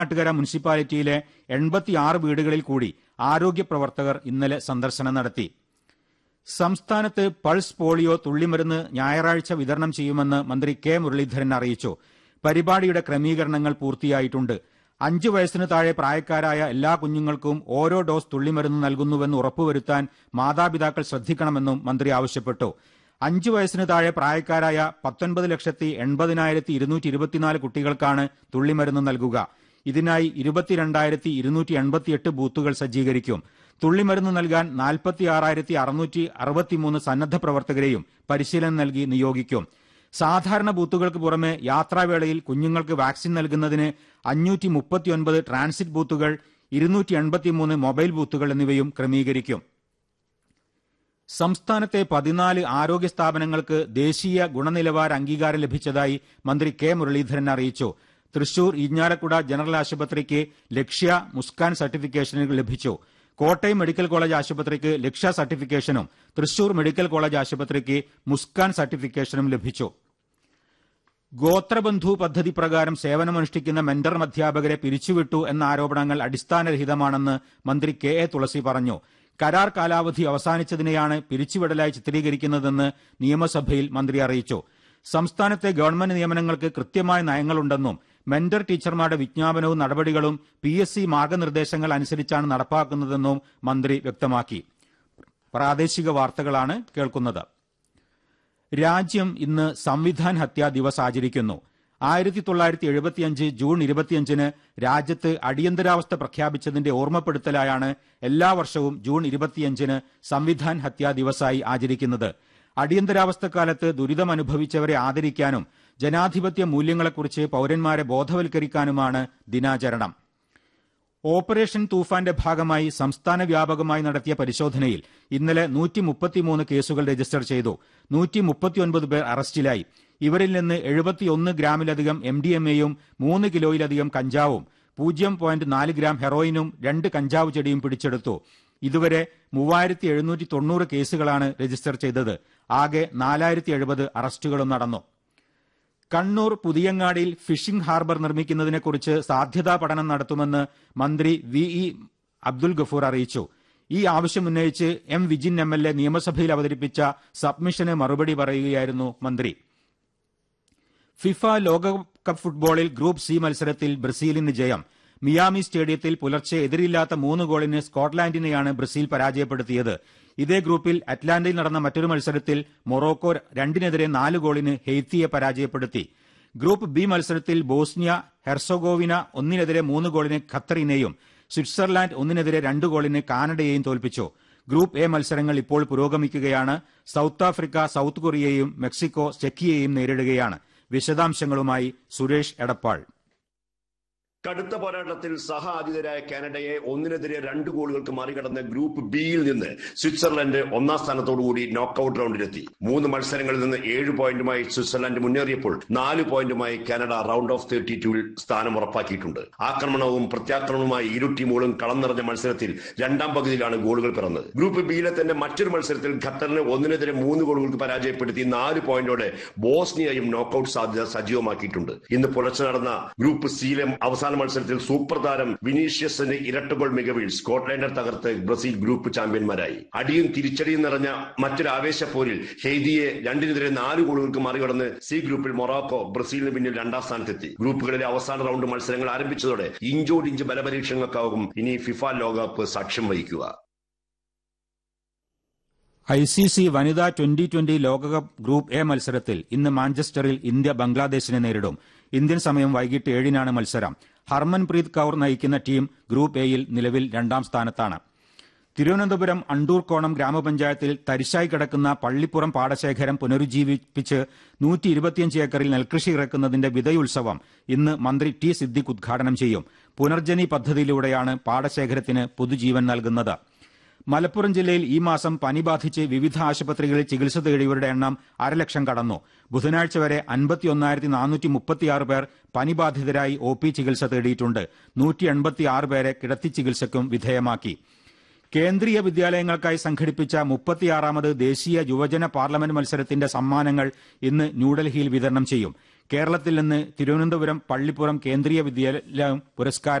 നാട്ടുകര മുനിസിപ്പാലിറ്റിയിലെ എൺപത്തിയാറ് വീടുകളിൽ കൂടി ആരോഗ്യ പ്രവർത്തകർ ഇന്നലെ സന്ദർശനം നടത്തി സംസ്ഥാനത്ത് പൾസ് പോളിയോ തുള്ളിമരുന്ന് ഞായറാഴ്ച വിതരണം ചെയ്യുമെന്ന് മന്ത്രി കെ മുരളീധരൻ അറിയിച്ചു പരിപാടിയുടെ ക്രമീകരണങ്ങൾ പൂർത്തിയായിട്ടുണ്ട് അഞ്ചു വയസ്സിന് താഴെ പ്രായക്കാരായ എല്ലാ കുഞ്ഞുങ്ങൾക്കും ഓരോ ഡോസ് തുള്ളിമരുന്ന് നൽകുന്നുവെന്ന് ഉറപ്പുവരുത്താൻ മാതാപിതാക്കൾ ശ്രദ്ധിക്കണമെന്നും മന്ത്രി ആവശ്യപ്പെട്ടു അഞ്ചു വയസ്സിന് താഴെ പ്രായക്കാരായ പത്തൊൻപത് ലക്ഷത്തി എൺപതിനായിരത്തി ഇരുന്നൂറ്റി ഇരുപത്തിനാല് കുട്ടികൾക്കാണ് തുള്ളിമരുന്ന് നൽകുക ഇതിനായി ഇരുപത്തിരണ്ടായിരത്തി ഇരുന്നൂറ്റി എൺപത്തിയെട്ട് ബൂത്തുകൾ സജ്ജീകരിക്കും തുള്ളിമരുന്ന് നൽകാൻ നാൽപ്പത്തി ആറായിരത്തി അറുന്നൂറ്റി അറുപത്തിമൂന്ന് സന്നദ്ധ പ്രവർത്തകരെയും പരിശീലനം നൽകി നിയോഗിക്കും സാധാരണ ബൂത്തുകൾക്ക് പുറമെ യാത്രാവേളയിൽ കുഞ്ഞുങ്ങൾക്ക് വാക്സിൻ നൽകുന്നതിന് അഞ്ഞൂറ്റി മുപ്പത്തിയൊൻപത് ട്രാൻസിറ്റ് ബൂത്തുകൾ ഇരുന്നൂറ്റി എൺപത്തിമൂന്ന് മൊബൈൽ ബൂത്തുകൾ എന്നിവയും ക്രമീകരിക്കും സംസ്ഥാനത്തെ പതിനാല് ആരോഗ്യ സ്ഥാപനങ്ങൾക്ക് ദേശീയ ഗുണനിലവാര അംഗീകാരം ലഭിച്ചതായി മന്ത്രി കെ മുരളീധരൻ അറിയിച്ചു തൃശൂർ ഇഞ്ഞാലക്കുട ജനറൽ ആശുപത്രിക്ക് ലക്ഷ്യ മുസ്കാൻ സർട്ടിഫിക്കേഷനുകൾ ലഭിച്ചു കോട്ടയം മെഡിക്കൽ കോളേജ് ആശുപത്രിക്ക് ലക്ഷ്യ സർട്ടിഫിക്കേഷനും തൃശൂർ മെഡിക്കൽ കോളേജ് ആശുപത്രിക്ക് മുസ്കാൻ സർട്ടിഫിക്കേഷനും ലഭിച്ചു ഗോത്രബന്ധു പദ്ധതി പ്രകാരം സേവനമനുഷ്ഠിക്കുന്ന മെന്റർ അധ്യാപകരെ പിരിച്ചുവിട്ടു എന്ന ആരോപണങ്ങൾ അടിസ്ഥാനരഹിതമാണെന്ന് മന്ത്രി കെ എ തുളസി പറഞ്ഞു കരാർ കാലാവധി അവസാനിച്ചതിനെയാണ് പിരിച്ചുവിടലായി ചിത്രീകരിക്കുന്നതെന്ന് നിയമസഭയിൽ മന്ത്രി അറിയിച്ചു സംസ്ഥാനത്തെ ഗവൺമെന്റ് നിയമനങ്ങൾക്ക് കൃത്യമായ നയങ്ങളുണ്ടെന്നും മെന്റർ ടീച്ചർമാരുടെ വിജ്ഞാപനവും നടപടികളും പി എസ് സി മാർഗനിർദ്ദേശങ്ങൾ അനുസരിച്ചാണ് നടപ്പാക്കുന്നതെന്നും മന്ത്രി വ്യക്തമാക്കി പ്രാദേശിക വാർത്തകളാണ് കേൾക്കുന്നത് രാജ്യം ഇന്ന് സംവിധാൻ ഹത്യാ ദിവസ് ആചരിക്കുന്നു ആയിരത്തി തൊള്ളായിരത്തി എഴുപത്തിയഞ്ച് ജൂൺ ഇരുപത്തിയഞ്ചിന് രാജ്യത്ത് അടിയന്തരാവസ്ഥ പ്രഖ്യാപിച്ചതിന്റെ ഓർമ്മപ്പെടുത്തലായാണ് എല്ലാ വർഷവും ജൂൺ ഇരുപത്തിയഞ്ചിന് സംവിധാൻ ഹത്യാ ദിവസായി ആചരിക്കുന്നത് അടിയന്തരാവസ്ഥക്കാലത്ത് ദുരിതമനുഭവിച്ചവരെ ആദരിക്കാനും ജനാധിപത്യ മൂല്യങ്ങളെക്കുറിച്ച് പൌരന്മാരെ ബോധവൽക്കരിക്കാനുമാണ് ദിനാചരണം ഓപ്പറേഷൻ തൂഫാന്റെ ഭാഗമായി സംസ്ഥാന വ്യാപകമായി നടത്തിയ പരിശോധനയിൽ ഇന്നലെ നൂറ്റി മുപ്പത്തിമൂന്ന് കേസുകൾ രജിസ്റ്റർ ചെയ്തു നൂറ്റി മുപ്പത്തിയൊൻപത് പേർ അറസ്റ്റിലായി ഇവരിൽ നിന്ന് എഴുപത്തിയൊന്ന് ഗ്രാമിലധികം എം ഡി എം എയും മൂന്ന് കിലോയിലധികം കഞ്ചാവും പൂജ്യം പോയിന്റ് നാല് ഗ്രാം ഹെറോയിനും രണ്ട് കഞ്ചാവ് ചെടിയും പിടിച്ചെടുത്തു ഇതുവരെ മൂവായിരത്തി എഴുന്നൂറ്റി തൊണ്ണൂറ് കേസുകളാണ് രജിസ്റ്റർ ചെയ്തത് ആകെ നാലായിരത്തി എഴുപത് അറസ്റ്റുകളും നടന്നു കണ്ണൂർ പുതിയങ്ങാടിയിൽ ഫിഷിംഗ് ഹാർബർ നിർമ്മിക്കുന്നതിനെക്കുറിച്ച് സാധ്യതാ പഠനം നടത്തുമെന്ന് മന്ത്രി വി ഇ അബ്ദുൽ ഗഫൂർ അറിയിച്ചു ഈ ആവശ്യമുന്നയിച്ച് M Vijin M L A നിയമസഭയിൽ അവതരിപ്പിച്ച സബ്മിഷന് മറുപടി പറയുകയായിരുന്നു മന്ത്രി ഫിഫ ലോകകപ്പ് ഫുട്ബോളിൽ ഗ്രൂപ്പ് സി മത്സരത്തിൽ ബ്രസീലിന് ജയം മിയാമി സ്റ്റേഡിയത്തിൽ പുലർച്ചെ എതിരില്ലാത്ത മൂന്ന് ഗോളിന് സ്കോട്ട്ലാൻഡിനെയാണ് ബ്രസീൽ പരാജയപ്പെടുത്തിയത് ഇതേ ഗ്രൂപ്പിൽ അറ്റ്ലാന്റയിൽ നടന്ന മറ്റൊരു മത്സരത്തിൽ മൊറോക്കോ രണ്ടിനെതിരെ നാല് ഗോളിന് ഹെയ്ത്തിയെ പരാജയപ്പെടുത്തി ഗ്രൂപ്പ് ബി മത്സരത്തിൽ ബോസ്നിയ ഹെർസോഗോവിന ഒന്നിനെതിരെ മൂന്ന് ഗോളിന് ഖത്തറിനെയും സ്വിറ്റ്സർലാൻഡ് ഒന്നിനെതിരെ രണ്ട് ഗോളിന് കാനഡയെയും തോൽപ്പിച്ചു ഗ്രൂപ്പ് എ മത്സരങ്ങൾ ഇപ്പോൾ പുരോഗമിക്കുകയാണ് സൌത്ത് ആഫ്രിക്ക സൌത്ത് കൊറിയയെയും മെക്സിക്കോ ചെക്കിയെയും നേരിടുകയാണ് വിശദാംശങ്ങളുമായി സുരേഷ് എടപ്പാൾ കടുത്ത പോരാട്ടത്തിൽ സഹ ആതിഥേയരായ കാനഡയെ ഒന്നിനെതിരെ രണ്ട് ഗോളുകൾക്ക് മറികടന്ന് ഗ്രൂപ്പ് ബിയിൽ നിന്ന് സ്വിറ്റ്സർലൻഡ് ഒന്നാം സ്ഥാനത്തോടുകൂടി നോക്കൌട്ട് റൗണ്ടിലെത്തി മൂന്ന് മത്സരങ്ങളിൽ നിന്ന് ഏഴ് പോയിന്റുമായി സ്വിറ്റ്സർലൻഡ് മുന്നേറിയപ്പോൾ നാല് പോയിന്റുമായി കാനഡ റൗണ്ട് ഓഫ് തേർട്ടി ടൂവിൽ സ്ഥാനം ഉറപ്പാക്കിയിട്ടുണ്ട് ആക്രമണവും പ്രത്യാക്രമണവുമായി ഇരു ടീമുകളും കളം നിറഞ്ഞ മത്സരത്തിൽ രണ്ടാം പകുതിയിലാണ് ഗോളുകൾ പിറന്നത് ഗ്രൂപ്പ് ബിയിലെ തന്നെ മറ്റൊരു മത്സരത്തിൽ ഖത്തറിന് ഒന്നിനെതിരെ മൂന്ന് ഗോളുകൾക്ക് പരാജയപ്പെടുത്തി നാല് പോയിന്റോടെ ബോസ്നിയയും നോക്കൌട്ട് സാധ്യത സജീവമാക്കിയിട്ടുണ്ട് ഇന്ന് പുലർച്ചെ നടന്ന ഗ്രൂപ്പ് സിയിലെ അവസാന മത്സരത്തിൽ സൂപ്പർ താരം വിനീഷ്യസിന്റെ ഇരട്ട ഗോൾ മികവിൽ സ്കോട്ട്ലാൻഡർ തകർത്ത് ബ്രസീൽ ഗ്രൂപ്പ് ചാമ്പ്യന്മാരായി അടിയും തിരിച്ചടിയും നിറഞ്ഞ മറ്റൊരു ആവേശപ്പോരിൽ ഹെയ്ദിയെ രണ്ടിനെതിരെ നാല് ഗോളുകൾക്ക് മറികടന്ന് സി ഗ്രൂപ്പിൽ മൊറാക്കോ ബ്രസീലിന് പിന്നിൽ രണ്ടാം സ്ഥാനത്തെത്തി ഗ്രൂപ്പുകളിലെ അവസാന റൗണ്ട് മത്സരങ്ങൾ ആരംഭിച്ചതോടെ ഇഞ്ചോടിഞ്ച് ബലപരീക്ഷണങ്ങൾക്കാവും ഇനി ഫിഫ ലോകകപ്പ് സാക്ഷ്യം വഹിക്കുക ഐ സി സി വനിതാ ട്വന്റി ട്വന്റി ലോകകപ്പ് ഗ്രൂപ്പ് എ മത്സരത്തിൽ ഇന്ന് മാഞ്ചസ്റ്ററിൽ ഇന്ത്യ ബംഗ്ലാദേശിനെ നേരിടും ഇന്ത്യൻ സമയം വൈകിട്ട് ഏഴിനാണ് മത്സരം ഹർമൻപ്രീത് കൌർ നയിക്കുന്ന ടീം ഗ്രൂപ്പ് എയിൽ നിലവിൽ രണ്ടാം സ്ഥാനത്താണ് തിരുവനന്തപുരം അണ്ടൂർക്കോണം ഗ്രാമപഞ്ചായത്തിൽ തരിശായി കിടക്കുന്ന പള്ളിപ്പുറം പാടശേഖരം പുനരുജ്ജീവിപ്പിച്ച് നൂറ്റി ഇരുപത്തിയഞ്ച് ഏക്കറിൽ നെൽകൃഷി ഇറക്കുന്നതിന്റെ വിതയുത്സവം ഇന്ന് മന്ത്രി ടി സിദ്ദിഖ് ഉദ്ഘാടനം ചെയ്യും പുനർജനി പദ്ധതിയിലൂടെയാണ് പാടശേഖരത്തിന് പുതുജീവൻ നൽകുന്നത് മലപ്പുറം ജില്ലയിൽ ഈ മാസം പനി ബാധിച്ച് വിവിധ ആശുപത്രികളിൽ ചികിത്സ തേടിയവരുടെ എണ്ണം അരലക്ഷം കടന്നു ബുധനാഴ്ച വരെ അൻപത്തിയൊന്നായിരത്തി നാനൂറ്റി മുപ്പത്തിയാറ് പേർ പനി ബാധിതരായി ഒ പി ചികിത്സ തേടിയിട്ടുണ്ട് നൂറ്റി എൺപത്തിയാറ് പേരെ കിടത്തി ചികിത്സയ്ക്കും വിധേയമാക്കി കേന്ദ്രീയ വിദ്യാലയങ്ങൾക്കായി സംഘടിപ്പിച്ച മുപ്പത്തിയാറാമത് ദേശീയ യുവജന പാർലമെന്റ് മത്സരത്തിന്റെ സമ്മാനങ്ങൾ ഇന്ന് ന്യൂഡൽഹിയിൽ വിതരണം ചെയ്യും കേരളത്തിൽ നിന്ന് തിരുവനന്തപുരം പള്ളിപ്പുറം കേന്ദ്രീയ വിദ്യാലയം പുരസ്കാരം